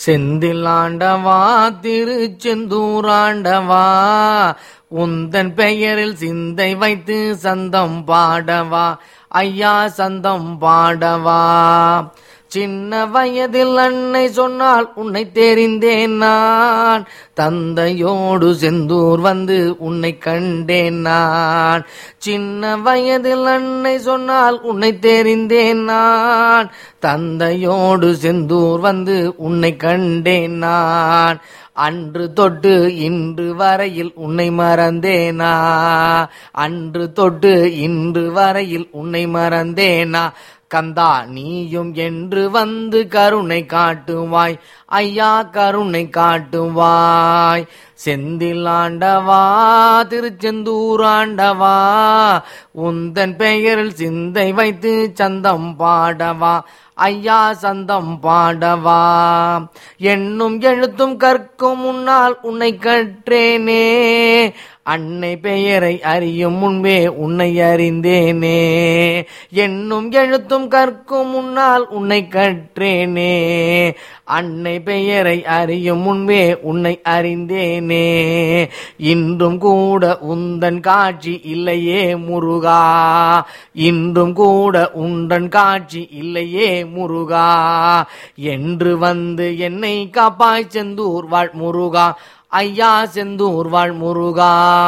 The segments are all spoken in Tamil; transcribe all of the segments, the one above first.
செந்திலாண்டவா திருச்செந்தூராண்டவா உந்தன் பெயரில் சிந்தை வைத்து சந்தம் பாடவா ஐயா சந்தம் பாடவா சின்ன வயதில் அன்னை சொன்னால் உன்னை தெரிந்தேன் நான் தந்தையோடு செந்தூர் வந்து உன்னை கண்டேன் நான் சின்ன வயதில் அன்னை சொன்னால் உன்னை தெரிந்தேன் நான் தந்தையோடு செந்தூர் வந்து உன்னை கண்டேன் நான் அன்று தொட்டு இன்று வரையில் உன்னை மறந்தேனா அன்று தொட்டு இன்று வரையில் உன்னை மறந்தேனா கந்தா நீயும் என்று வந்து கருணை காட்டுவாய் ஐயா கருணை காட்டுவாய் செந்திலாண்டவா திருச்செந்தூராண்டவா உந்தன் பெயரில் சிந்தை வைத்து சந்தம் பாடவா ஐயா சந்தம் பாடவா என்னும் எழுத்தும் கற்கும் முன்னால் உன்னை கற்றேனே அன்னை பெயரை அறியும் முன்பே உன்னை அறிந்தேனே என்னும் எழுத்தும் கற்கும் முன்னால் உன்னை கற்றேனே அன்னை பெயரை அறியும் முன்பே உன்னை அறிந்தேனே இன்றும் கூட உந்தன் காட்சி இல்லையே முருகா இன்றும் கூட உந்தன் காட்சி இல்லையே முருகா என்று வந்து என்னை காப்பாய் செந்தூர் வாழ் முருகா ஐயா செந்தூர் வாழ் முருகா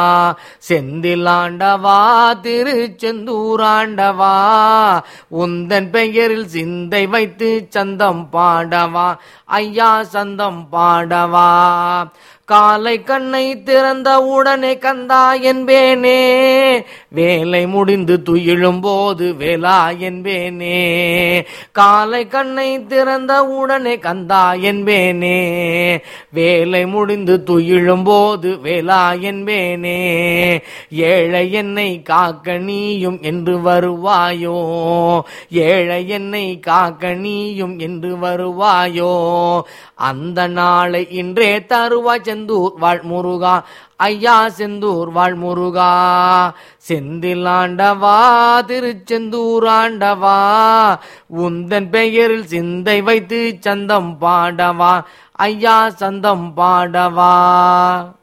செந்திலாண்டவா திருச்செந்தூராண்டவா உந்தன் பெயரில் சிந்தை வைத்து சந்தம் பாடவா ஐயா சந்தம் பாடவா காலை கண்ணை திறந்த உடனே கந்தா என்பேனே வேலை முடிந்து துயிலும் போது வேலா என்பேனே காலை கண்ணை திறந்த உடனே கந்தா என்பேனே வேலை முடிந்து துயிலும் போது வேலா என்பேனே ஏழை என்னை காக்க நீயும் என்று வருவாயோ ஏழை என்னை காக்க நீயும் என்று வருவாயோ அந்த நாளை இன்றே தருவாய் செந்தூர் வாழ் முருகா ஐயா செந்தூர் வாழ் முருகா செந்திலாண்டவா திருச்செந்தூராண்டவா உந்தன் பெயரில் சிந்தை வைத்து சந்தம் பாடவா ஐயா சந்தம் பாடவா